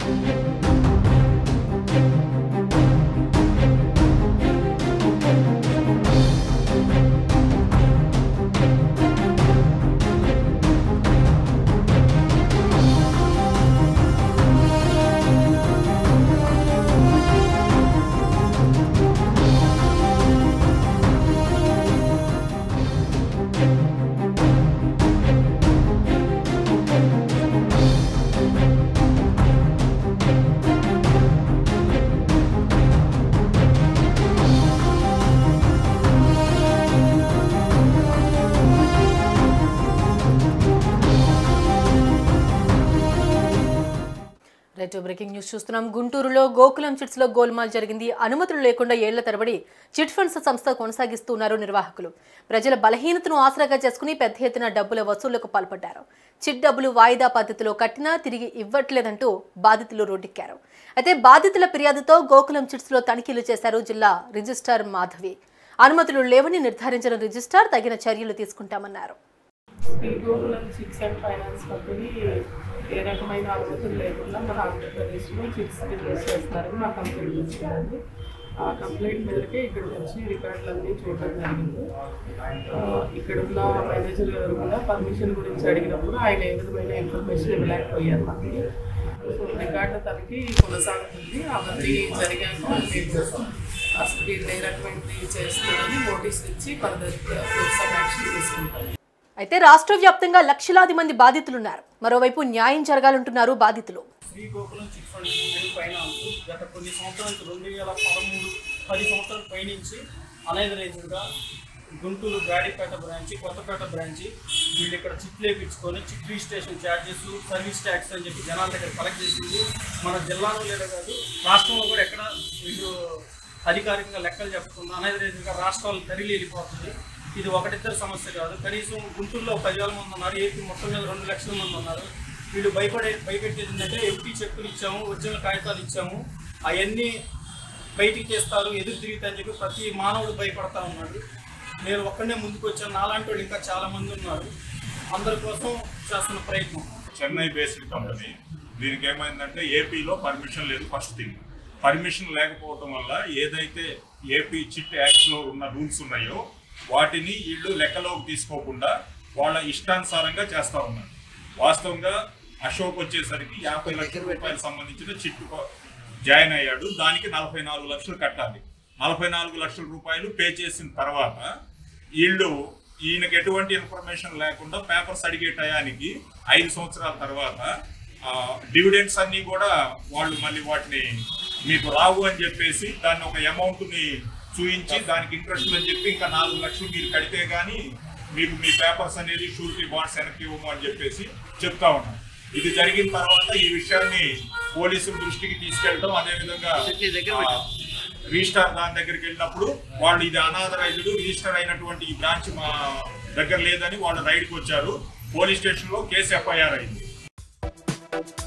right breaking news చూస్తున్నాం గుంటూరులో Gokulam chits లో గోల్మాల్ జరిగింది అనుమతులు లేకుండా ఏళ్ల తరబడి చిట్ ఫండ్స్ సంస్థ కొనసాగిస్తున్నారు నిర్వాహకులు ప్రజల బలహీనతను ఆసరాగా చేసుకుని పెద్ద ఎత్తున డబ్బుల వసూళ్లకు పాల్పడ్డారు చిట్ డబ్బులు వాయిదా పద్ధతిలో కట్టినా తిరిగి ఇవ్వట్లేదంటూ బాధితులు రోడ్డెక్కారు అయితే బాధితుల ఫిర్యాదుతో గోకులం చిట్స్ లో తనిఖీలు చేశారు జిల్లా రిజిస్ట్రార్ మాధవి అనుమతులు లేవని నిర్ధారించిన రిజిస్ట్రార్ తగిన చర్యలు తీసుకుంటామన్నారు ఈ Gokulam chits and finance company ఏ రకమైన అనుమతులు లేకుండా మన ఆంధ్రప్రదేశ్లో చిట్స్ బిజినెస్ చేస్తున్నారని మా కంప్లైంట్ వచ్చిందండి ఆ కంప్లైంట్ మేరకే ఇక్కడికి వచ్చి రికార్డులన్నీ చూడడం జరిగింది ఆ, ఇక్కడ ఉన్న మేనేజర్ గారు కూడా పర్మిషన్ గురించి అడిగినప్పుడు ఆయన ఏ విధమైన ఇన్ఫర్మేషన్ ఇవ్వలేకపోయారు మనకి సో రికార్డు తనకి కొనసాగుతుంది అవన్నీ జరిగాక మేము అసలు వీళ్ళు ఏ రకమైనది చేస్తున్నారని నోటీస్ ఇచ్చి ఫర్దర్ కోర్స్ ఆఫ్ యాక్షన్ తీసుకుంటాం అయితే రాష్ట్ర వ్యాప్తంగా లక్షలాది మంది బాధితులున్నారు మరోవైపు న్యాయం జరగాలంటున్నారు బాధితులు Sri Gokulam chit fund and finance గత కొన్ని సంవత్సరాల నుంచి రెండు వేల పదమూడు పది సంవత్సరాల పైనుంచి అనైజరైజ్డ్గా గుంటూరు గాడిపేట బ్రాంచి కొత్తపేట బ్రాంచి వీళ్ళు ఇక్కడ చిట్ లేపించుకొని chit registration charges service tax అని చెప్పి జనాల దగ్గర కలెక్ట్ చేసింది మన జిల్లాలో లేదా కాదు రాష్ట్రంలో కూడా ఎక్కడ వీళ్ళు అధికారికంగా లెక్కలు చెప్పకుండా అనైజరైజ్డ్గా రాష్ట్రాలు తరిలి వెళ్ళిపోతుంది ఇది ఒకటిద్దరు సమస్య కాదు కనీసం గుంటూరులో పదివేల మంది ఉన్నారు ఏపీ మొత్తం మీద రెండు లక్షల మంది ఉన్నారు వీళ్ళు భయపడే భయపెట్టేది ఏంటంటే ఎంపీ చెక్కులు ఇచ్చాము ఒరిజినల్ కాగితాలు ఇచ్చాము అవన్నీ బయటికి చేస్తారు ఎదురు తిరుగుతాయని చెప్పి ప్రతి మానవుడు భయపడతా ఉన్నాడు నేను ఒక్కడే ముందుకు వచ్చాను నాలాంటి వాళ్ళు ఇంకా చాలా మంది ఉన్నారు అందరి కోసం చేస్తున్న ప్రయత్నం చెన్నై బేస్డ్ కంపెనీ దీనికి ఏమైందంటే ఏపీలో పర్మిషన్ లేదు ఫస్ట్ థింగ్ పర్మిషన్ లేకపోవటం వల్ల ఏదైతే ఏపీ చిట్ యాక్ట్లో ఉన్న రూల్స్ ఉన్నాయో వాటిని వీళ్ళు లెక్కలోకి తీసుకోకుండా వాళ్ళ ఇష్టానుసారంగా చేస్తా ఉన్నారు వాస్తవంగా అశోక్ వచ్చేసరికి యాభై లక్షల రూపాయలకు సంబంధించిన చిట్ కో- జాయిన్ అయ్యాడు దానికి నలభై నాలుగు లక్షలు కట్టాలి నలభై నాలుగు లక్షల రూపాయలు పే చేసిన తర్వాత వీళ్ళు ఈయనకి ఎటువంటి ఇన్ఫర్మేషన్ లేకుండా పేపర్స్ అడిగే టయానికి ఐదు సంవత్సరాల తర్వాత డివిడెండ్స్ అన్ని కూడా వాళ్ళు మళ్ళీ వాటిని మీకు రావు అని చెప్పేసి దాన్ని ఒక అమౌంట్ ని చూయించి దానికి ఇంట్రెస్ట్ అని చెప్పి ఇంకా నాలుగు లక్షలు మీరు కడితే గానీ మీకు మీ పేపర్స్ అనేది షూరిటీ బాండ్స్ వెనక్కి ఇవ్వము అని చెప్పేసి చెప్తా ఉన్నాం ఇది జరిగిన తర్వాత ఈ విషయాన్ని పోలీసుల దృష్టికి తీసుకెళ్ళడం అదేవిధంగా ఆ, రిజిస్టార్ దాని దగ్గరికి వెళ్ళినప్పుడు వాళ్ళు ఇది అనాథరైజ్డ్ రిజిస్టర్ అయినటువంటి ఈ బ్రాంచ్ మా దగ్గర లేదని వాళ్ళు రైడ్కి వచ్చారు పోలీస్ స్టేషన్ లో కేసు ఎఫ్ఐఆర్ అయింది